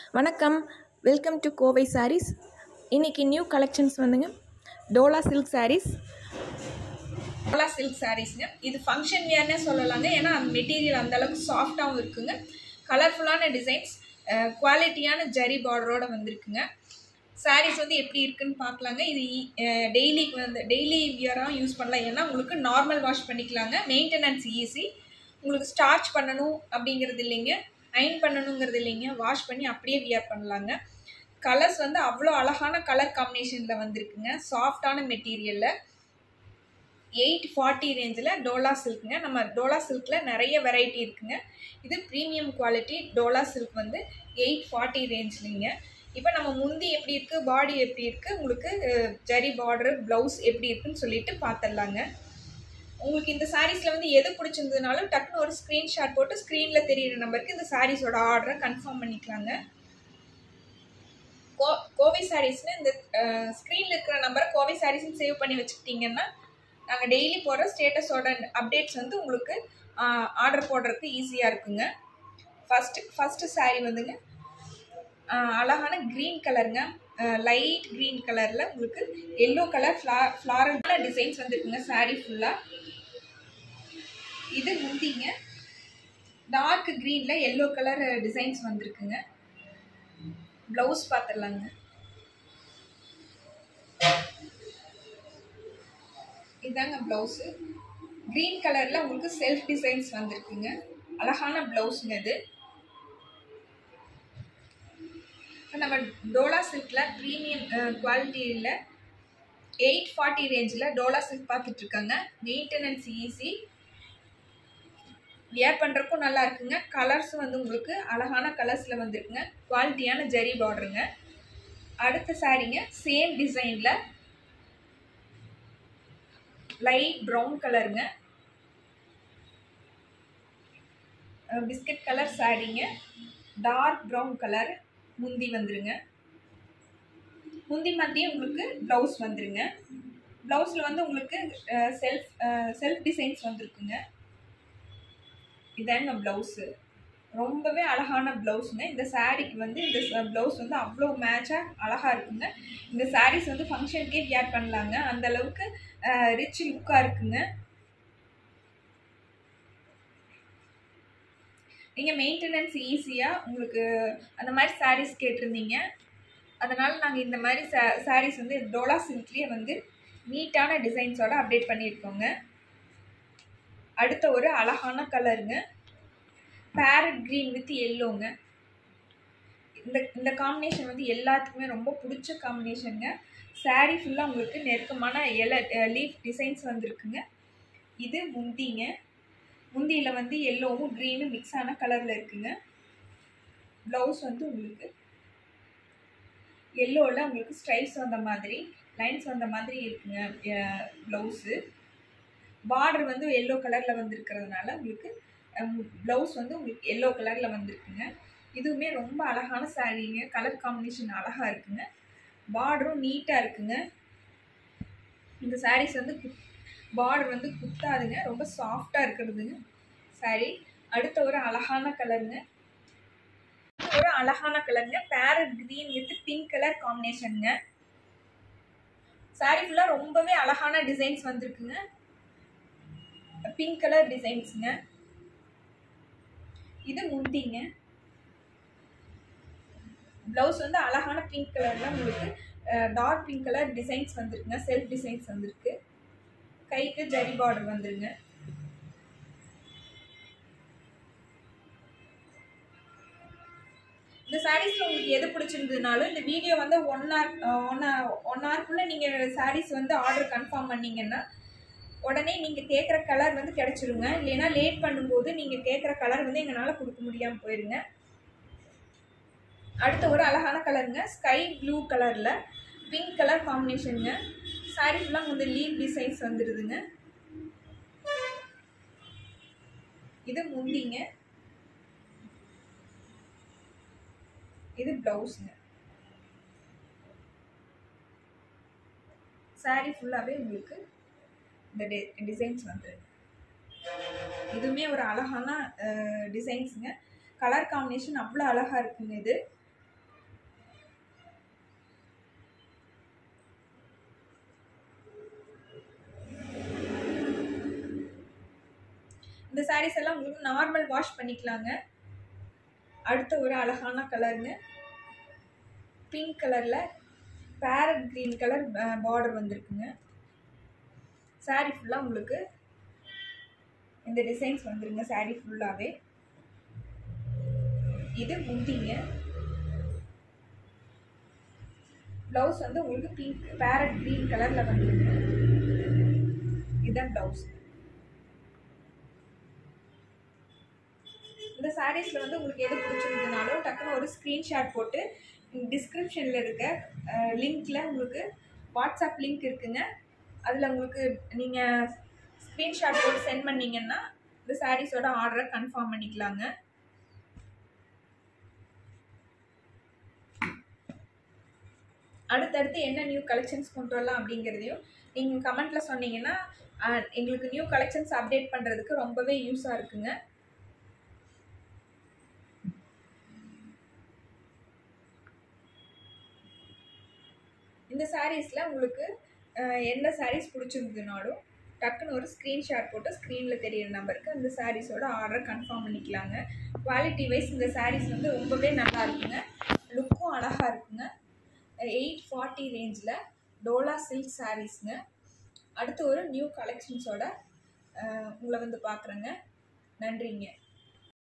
வணக்கம் welcome to Kovai saris இன்றைக்கி new collections வந்துங்க டோலா சில்க் சாரீஸ் டோலா சில்க் சாரீஸ்ங்க இது ஃபங்க்ஷன் வியர்னே சொல்லலாங்க ஏன்னா அந்த மெட்டீரியல் அந்த அளவுக்கு சாஃப்டாகவும் இருக்குங்க கலர்ஃபுல்லான டிசைன்ஸ் குவாலிட்டியான ஜரி பார்டரோட வந்திருக்குங்க சாரீஸ் வந்து எப்படி இருக்குன்னு பார்க்கலாங்க இது டெய்லி வந்து டெய்லி வியராக யூஸ் பண்ணலாம் ஏன்னா உங்களுக்கு நார்மல் வாஷ் பண்ணிக்கலாங்க மெயின்டெனன்ஸ் ஈஸி உங்களுக்கு ஸ்டார்ச் பண்ணணும் அப்படிங்கிறது இல்லைங்க அயன் பண்ணணுங்கிறது இல்லைங்க வாஷ் பண்ணி அப்படியே வியர் பண்ணலாங்க கலர்ஸ் வந்து அவ்வளோ அழகான கலர் காம்பினேஷனில் வந்திருக்குங்க சாஃப்டான மெட்டீரியலில் எயிட் ஃபார்ட்டி ரேஞ்சில் டோலா சில்க்குங்க நம்ம டோலா சில்கில் நிறைய வெரைட்டி இருக்குங்க இது ப்ரீமியம் குவாலிட்டி டோலா சில்க் வந்து எயிட் ஃபார்ட்டி ரேஞ்ச்லிங்க இப்போ நம்ம முந்தி எப்படி இருக்குது பாடி எப்படி இருக்குது உங்களுக்கு அஹ், ஜரி பார்டர் ப்ளவுஸ் எப்படி இருக்குன்னு சொல்லிட்டு பார்த்துடலாங்க உங்களுக்கு இந்த சாரீஸில் வந்து எது பிடிச்சிருந்ததுனாலும் டக்குன்னு ஒரு ஸ்க்ரீன்ஷாட் போட்டு ஸ்க்ரீனில் தெரியிற நம்பருக்கு இந்த சாரீஸோட ஆர்டரை கன்ஃபார்ம் பண்ணிக்கலாங்க கோ கோவை சாரீஸ்னு இந்த ஸ்க்ரீனில் இருக்கிற நம்பரை கோவை சாரீஸ்னு சேவ் பண்ணி வச்சுக்கிட்டிங்கன்னா நாங்கள் டெய்லி போடுற ஸ்டேட்டஸோட அப்டேட்ஸ் வந்து உங்களுக்கு ஆர்டர் போடுறதுக்கு ஈஸியாக இருக்குங்க ஃபஸ்ட்டு ஃபஸ்ட்டு saree வந்துங்க ஆஹ் அழகான க்ரீன் கலருங்க லைட் க்ரீன் கலரில் உங்களுக்கு எல்லோ கலர் ஃப்ளா ஃப்ளாரல் டிசைன்ஸ் வந்துருக்குங்க saree ஃபுல்லாக இது முந்திங்க டார்க் க்ரீனில் எல்லோ கலர் டிசைன்ஸ் வந்திருக்குங்க ப்ளவுஸ் பார்த்துடலாங்க இதாங்க ப்ளவுஸு க்ரீன் கலரில் உங்களுக்கு செல்ஃப் டிசைன்ஸ் வந்திருக்குங்க அழகான ப்ளவுஸுங்க இது இப்போ நம்ம டோலா சில்கில் ப்ரீமியம் குவாலிட்டியில் எயிட் ஃபார்ட்டி ரேஞ்சில் டோலா சில்க் பார்த்துட்டு இருக்காங்க மெயின்டெனன்ஸ் ஈஸி வியர் பண்ணுறக்கும் நல்லா இருக்குங்க கலர்ஸ் வந்து உங்களுக்கு அழகான கலர்ஸில் வந்துருக்குங்க குவாலிட்டியான ஜெரி பார்டருங்க அடுத்த சாரீங்க சேம் டிசைனில் லைட் ப்ரௌன் கலருங்க பிஸ்கட் கலர் சாரீங்க டார்க் ப்ரௌன் கலர் முந்தி வந்துருங்க முந்தி மாதிரியே உங்களுக்கு ப்ளவுஸ் வந்துருங்க ப்ளவுஸில் வந்து உங்களுக்கு செல்ஃப் செல்ஃப் டிசைன்ஸ் வந்துருக்குங்க இதாங்க ப்ளவுஸு ரொம்பவே அழகான ப்ளவுஸுங்க இந்த சாரீக்கு வந்து இந்த ப்ளவுஸ் வந்து அவ்வளோ மேட்சாக அழகாக இருக்குங்க இந்த சாரீஸ் வந்து ஃபங்க்ஷனுக்கே வியர் பண்ணலாங்க அந்த அளவுக்கு ரிச் லுக்காக இருக்குங்க நீங்கள் மெயின்டெனன்ஸ் ஈஸியாக உங்களுக்கு அந்த மாதிரி சாரீஸ் கேட்டிருந்தீங்க அதனால் நாங்கள் இந்த மாதிரி சா சாரீஸ் வந்து டோலா சில்க்லேயே வந்து நீட்டான டிசைன்ஸோட அப்டேட் பண்ணியிருக்கோங்க அடுத்த ஒரு அழகான கலருங்க பேரட் க்ரீன் வித் எல்லோங்க இந்த இந்த காம்பினேஷன் வந்து எல்லாத்துக்குமே ரொம்ப பிடிச்ச காம்பினேஷனுங்க saree ஃபுல்லாக உங்களுக்கு நெருக்கமான எல லீஃப் டிசைன்ஸ் வந்திருக்குங்க இது முந்திங்க முந்தியில் வந்து எல்லோவும் க்ரீனும் மிக்ஸ் ஆன கலரில் இருக்குங்க ப்ளவுஸ் வந்து உங்களுக்கு எல்லோவில் உங்களுக்கு ஸ்ட்ரைப்ஸ் வந்த மாதிரி லைன்ஸ் வந்த மாதிரி இருக்குங்க ப்ளவுஸு பார்டர் வந்து எல்லோ கலரில் வந்திருக்கிறதுனால உங்களுக்கு ப்ளவுஸ் வந்து உங்களுக்கு எல்லோ கலரில் வந்திருக்குங்க இதுவுமே ரொம்ப அழகான சாரீங்க கலர் காம்பினேஷன் அழகாக இருக்குங்க பார்டரும் நீட்டாக இருக்குங்க இந்த சாரீஸ் வந்து பார்டர் வந்து குத்தாதுங்க ரொம்ப சாஃப்டாக இருக்கிறதுங்க சாரீ அடுத்த ஒரு அழகான கலருங்க ஒரு அழகான கலருங்க parrot green with pink colour காம்பினேஷனுங்க சாரீ ஃபுல்லாக ரொம்பவே அழகான டிசைன்ஸ் வந்திருக்குங்க பிங்க் கலர் டிசைன்ஸுங்க இது முந்திங்க ப்ளவுஸ் வந்து அழகான பிங்க் கலரில் உங்களுக்கு டார்க் பிங்க் கலர் டிசைன்ஸ் வந்திருக்குங்க செல்ஃப் டிசைன்ஸ் வந்திருக்கு கைக்கு ஜரி பார்டர் வந்துருங்க இந்த சாரீஸில் உங்களுக்கு எது பிடிச்சிருந்ததுனாலும் இந்த வீடியோ வந்து one hour one hour one ஹவர்க்குள்ளே நீங்கள் சாரீஸ் வந்து ஆர்டர் கன்ஃபார்ம் பண்ணீங்கன்னா உடனே நீங்கள் கேட்குற கலர் வந்து கிடச்சிருங்க இல்லைன்னா லேட் பண்ணும்போது நீங்கள் கேட்குற கலர் வந்து எங்களால் கொடுக்க முடியாமல் போயிருங்க அடுத்த ஒரு அழகான கலருங்க ஸ்கை ப்ளூ கலரில் பிங்க் கலர் காம்பினேஷனுங்க சாரீ ஃபுல்லாக வந்து லீவ் டிசைன்ஸ் வந்துடுதுங்க இது முந்திங்க இது ப்ளவுஸுங்க சாரீ ஃபுல்லாகவே உங்களுக்கு இந்த டி டிசைன்ஸ் வந்துடுது இதுவுமே ஒரு அழகான டிசைன்ஸுங்க கலர் காம்பினேஷன் அவ்வளோ அழகாக இருக்குங்க இது இந்த சாரீஸ் எல்லாம் உங்களுக்கு நார்மல் வாஷ் பண்ணிக்கலாங்க அடுத்த ஒரு அழகான கலருங்க பிங்க் கலரில் பேரட் க்ரீன் கலர் பார்டர் வந்திருக்குங்க saree ஃபுல்லாக உங்களுக்கு இந்த டிசைன்ஸ் வந்துருங்க saree ஃபுல்லாகவே இது முந்திங்க ப்ளவுஸ் வந்து உங்களுக்கு பிங்க் பேரட் க்ரீன் கலரில் வந்துருங்க இதுதான் ப்ளவுஸ் இந்த சாரீஸில் வந்து உங்களுக்கு எது பிடிச்சிருந்ததுனாலும் டக்குன்னு ஒரு ஸ்க்ரீன்ஷாட் போட்டு டிஸ்கிரிப்ஷனில் இருக்க லிங்க்கில் உங்களுக்கு வாட்ஸ்அப் லிங்க் இருக்குங்க அதில் உங்களுக்கு நீங்கள் ஸ்க்ரீன்ஷாட் போட்டு சென்ட் பண்ணீங்கன்னா இந்த சாரீஸோட ஆர்டரை கன்ஃபார்ம் பண்ணிக்கலாங்க அடுத்தடுத்து என்ன நியூ கலெக்ஷன்ஸ் கொண்டு வரலாம் அப்படிங்கிறதையும் நீங்கள் கமெண்ட்டில் சொன்னீங்கன்னா அஹ், எங்களுக்கு நியூ கலெக்ஷன்ஸ் அப்டேட் பண்ணுறதுக்கு ரொம்பவே யூஸாக இருக்குங்க இந்த சாரீஸில் உங்களுக்கு அஹ், எந்த சாரீஸ் பிடிச்சிருந்ததுனாலும் டக்குன்னு ஒரு ஸ்க்ரீன்ஷாட் போட்டு ஸ்க்ரீனில் தெரியிற நம்பருக்கு அந்த சாரீஸோட ஆர்டர் கன்ஃபார்ம் பண்ணிக்கலாங்க குவாலிட்டி வைஸ் இந்த சாரீஸ் வந்து ரொம்பவே நல்லா இருக்குங்க லுக்கும் அழகாக இருக்குங்க எயிட் ஃபார்ட்டி ரேஞ்சில் டோலா சில்க் சாரீஸ்ங்க அடுத்து ஒரு நியூ கலெக்ஷன்ஸோட உங்களை வந்து பார்க்குறேங்க நன்றிங்க